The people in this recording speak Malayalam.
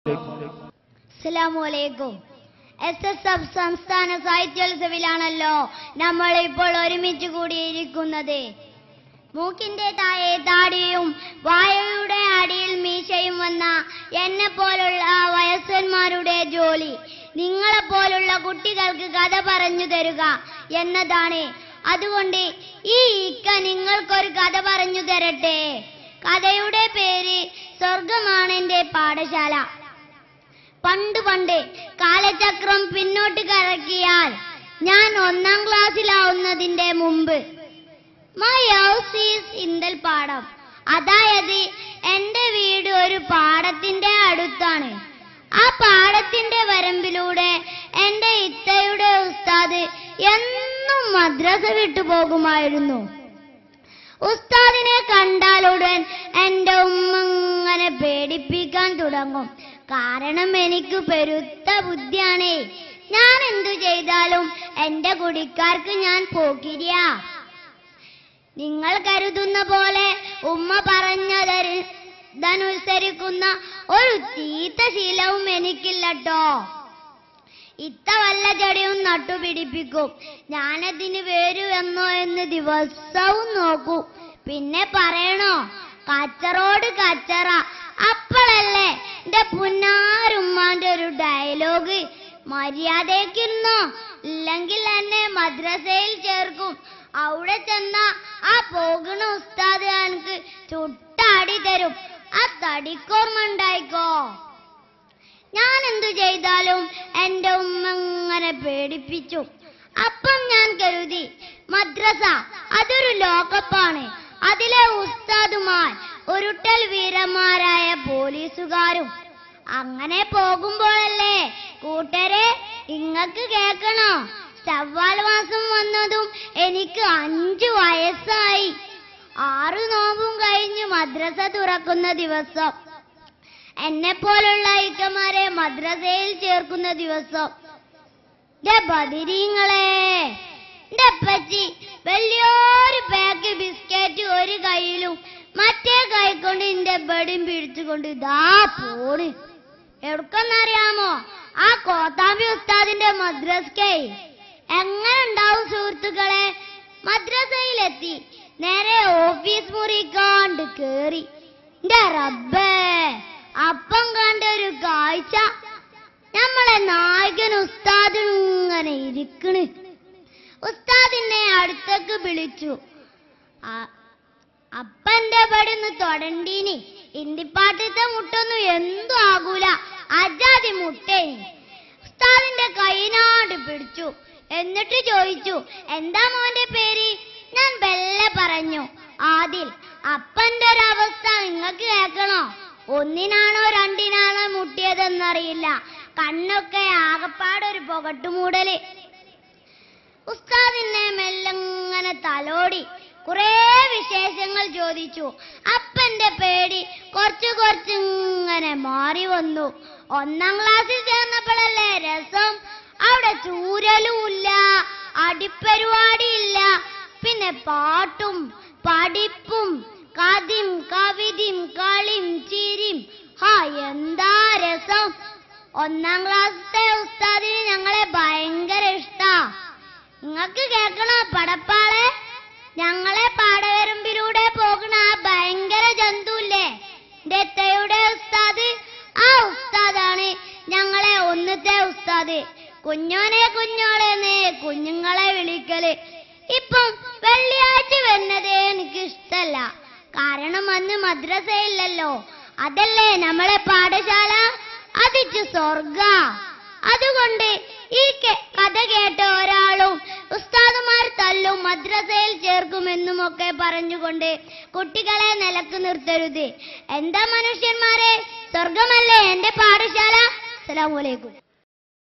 അസ്സലാമലൈക്കും എസ് എസ് എഫ് സംസ്ഥാന സാഹിത്യോത്സവിലാണല്ലോ നമ്മൾ ഇപ്പോൾ ഒരുമിച്ച് കൂടിയിരിക്കുന്നത് മൂക്കിന്റെ താഴെ താടിയും വായയുടെ അടിയിൽ മീശയും വന്ന എന്നെ പോലുള്ള വയസ്സന്മാരുടെ ജോലി നിങ്ങളെ പോലുള്ള കുട്ടികൾക്ക് കഥ പറഞ്ഞു തരുക എന്നതാണ് അതുകൊണ്ട് ഈ ഇക്ക നിങ്ങൾക്കൊരു കഥ പറഞ്ഞു തരട്ടെ കഥയുടെ പേര് സ്വർഗമാണ് എന്റെ പാഠശാല പണ്ട് പണ്ട് കാലചക്രം പിന്നോട്ട് കറക്കിയാൽ ഞാൻ ഒന്നാം ക്ലാസ്സിലാവുന്നതിന്റെ മുമ്പ് മൈ ഹൗസ് ഈസ് ഇന്ദൽ പാടം അതായത് എന്റെ വീട് ഒരു പാടത്തിന്റെ അടുത്താണ് ആ പാടത്തിന്റെ വരമ്പിലൂടെ എന്റെ ഇത്തയുടെ ഉസ്താദ് എന്നും മദ്രസ വിട്ടു പോകുമായിരുന്നു ഉസ്താദിനെ കണ്ടാലുടൻ എന്റെ ഉമ്മ ഇങ്ങനെ പേടിപ്പിക്കാൻ തുടങ്ങും കാരണം എനിക്ക് പെരുത്ത ബുദ്ധിയാണേ ഞാൻ എന്തു ചെയ്താലും എന്റെ കുടിക്കാർക്ക് ഞാൻ പോക്കിരിയാ നിങ്ങൾ കരുതുന്ന പോലെ ഉമ്മ പറഞ്ഞതനുസരിക്കുന്ന ഒരു തീത്ത ശീലവും എനിക്കില്ലട്ടോ ഇത്ത വല്ല ചെടിയും നട്ടുപിടിപ്പിക്കും ഞാനതിന് വരൂ എന്നോ എന്ന് ദിവസവും നോക്കൂ പിന്നെ പറയണോ കച്ചറോട് കച്ചറ അപ്പോഴല്ലേ എന്റെ പുന്നാരുമ്മാന്റെ ഒരു ഡയലോഗ് മര്യാദയ്ക്കിരുന്നോ ഇല്ലെങ്കിൽ എന്നെ മദ്രസയിൽ ചേർക്കും അവിടെ ചെന്ന ആ പോകുന്ന ഉസ്താദ് എനിക്ക് ചുട്ടാടി തരും ആ തടിക്കോർമ്മ ഉണ്ടായിക്കോ ഞാൻ എന്തു ചെയ്താലും എന്റെ ഉമ്മ ഇങ്ങനെ പേടിപ്പിച്ചു അപ്പം ഞാൻ കരുതി മദ്രസ അതൊരു ലോകപ്പാണ് അതിലെ ഉസ്താദുമാർ ഉരുട്ടൽ വീരന്മാരായ പോലീസുകാരും അങ്ങനെ പോകുമ്പോഴല്ലേ കൂട്ടരെ ഇങ്ങക്ക് കേൾക്കണോ ചവ്വാൽ മാസം വന്നതും എനിക്ക് അഞ്ചു വയസ്സായി ആറു നോമ്പും കഴിഞ്ഞ് മദ്രസ തുറക്കുന്ന ദിവസം എന്നെ പോലുള്ള ഇക്കമാരെ മദ്രസയിൽ ചേർക്കുന്ന ദിവസം എന്റെ ബദിരീങ്ങളെ എന്റെ അപ്പച്ചി വലിയൊരു പാക്ക് ബിസ്ക്കറ്റ് ഒരു കയ്യിലും മറ്റേ കൈ കൊണ്ട് എന്റെ ബടിയും പിടിച്ചുകൊണ്ട് ഇതാ പോണ് എവിടക്കെന്നറിയാമോ ആ കോത്താമ്പി ഉസ്താദിന്റെ മദ്രസ്കേ എങ്ങനെ ഉണ്ടാവും സുഹൃത്തുക്കളെ മദ്രസയിലെത്തി നേരെ ഓഫീസ് മുറി കണ്ട് കേറി എന്റെ റബ്ബേ അപ്പം കണ്ട ഒരു കാഴ്ച നമ്മളെ നായകൻ ഉസ്താദ് ഇങ്ങനെ ഇരിക്കണ് ഉസ്താദിനെ അടുത്തേക്ക് വിളിച്ചു ആ- അപ്പന്റെ പടിന്ന് തൊടണ്ടീനി ഇന്തിപ്പാട്ടത്തെ മുട്ടൊന്നും എന്തും ആകൂല അജാതി മുട്ടേനി ഉസ്താദിന്റെ കൈനാട് പിടിച്ചു എന്നിട്ട് ചോദിച്ചു എന്താ മോന്റെ പേര് ഞാൻ ബെല്ലെ പറഞ്ഞു ആദിൽ അപ്പന്റെ ഒരവസ്ഥ നിങ്ങൾക്ക് കേൾക്കണോ ഒന്നിനാണോ രണ്ടിനാണോ മുട്ടിയതെന്നറിയില്ല കണ്ണൊക്കെ ആകപ്പാടൊരു പുകട്ടുമൂടല് ഉസ്താദിനെ മെല്ലങ്ങനെ തലോടി കുറേ വിശേഷങ്ങൾ ചോദിച്ചു അപ്പന്റെ പേടി കുറച്ച് കുറച്ച് ഇങ്ങനെ മാറി വന്നു ഒന്നാം ക്ലാസ്സിൽ ചേർന്നപ്പോഴല്ലേ രസം അവിടെ ചൂരലുമില്ല അടിപ്പരിപാടിയില്ല പിന്നെ പാട്ടും പഠിപ്പും കഥയും കവിതയും കളിയും ചിരിയും ഹാ എന്താ രസം ഒന്നാം ക്ലാസ്സിലെ ഉസ്താദിന് ഞങ്ങളെ ഭയങ്കര ഇഷ്ടാ നിങ്ങക്ക് കേൾക്കണോ പടപ്പാളെ ഞങ്ങളെ പാടവരമ്പിലൂടെ പോകുന്ന ആ ഭയങ്കര ജന്തുല്ലേ ദത്തയുടെ ഉസ്താദ് ആ ഉസ്താദാണ് ഞങ്ങളെ ഒന്നത്തെ ഉസ്താദ് കുഞ്ഞോനെ കുഞ്ഞോളെന്ന് കുഞ്ഞുങ്ങളെ വിളിക്കല് ഇപ്പം വെള്ളിയാഴ്ച വരുന്നതേ എനിക്ക് ഇഷ്ടല്ല കാരണം അന്ന് മദ്രസയില്ലല്ലോ അതല്ലേ നമ്മളെ പാഠശാല അതിച്ച് സ്വർഗ അതുകൊണ്ട് ഈ കെ- കഥ കേട്ട ഒരാളും ഉസ്താദുമാർ തല്ലും മദ്രസയിൽ ചേർക്കുമെന്നും ഒക്കെ പറഞ്ഞുകൊണ്ട് കുട്ടികളെ നിലക്ക് നിർത്തരുത് എന്താ മനുഷ്യന്മാരെ സ്വർഗമല്ലേ എന്റെ പാഠശാല അസ്സലാമു അലൈക്കും